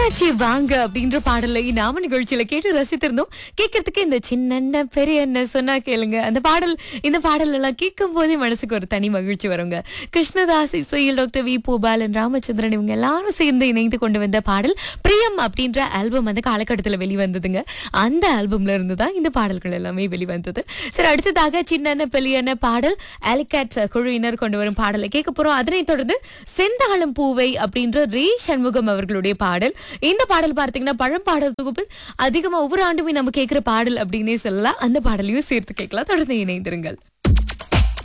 என்னாச்சு வாங்க அப்படின்ற பாடலை நாம நிகழ்ச்சியில கேட்டு ரசித்திருந்தோம் கேட்கறதுக்கு இந்த சின்ன பெரிய என்ன சொன்னா கேளுங்க அந்த பாடல் இந்த பாடல் எல்லாம் கேட்கும் போதே மனசுக்கு ஒரு தனி மகிழ்ச்சி வருங்க கிருஷ்ணதாஸ் இசையில் டாக்டர் வி பூபாலன் ராமச்சந்திரன் இவங்க எல்லாரும் சேர்ந்து இணைந்து கொண்டு வந்த பாடல் பிரியம் அப்படின்ற ஆல்பம் அந்த காலகட்டத்தில் வெளிவந்ததுங்க அந்த ஆல்பம்ல இருந்து தான் இந்த பாடல்கள் எல்லாமே வெளிவந்தது சரி அடுத்ததாக சின்ன பெலியான பாடல் அலிகேட்ஸ் குழுவினர் கொண்டு வரும் பாடலை கேட்க போறோம் அதனைத் தொடர்ந்து செந்தாளம் பூவை அப்படின்ற ரே சண்முகம் அவர்களுடைய பாடல் இந்த பாடல் பார்த்தீங்கன்னா பழம்பாடல் தொகுப்பில் அதிகமா ஒவ்வொரு ஆண்டுமே நம்ம கேட்கிற பாடல் அப்படின்னே சொல்லலாம் அந்த பாடலையும் சேர்த்து கேட்கலாம் தொடர்ந்து இணைந்திருங்கள்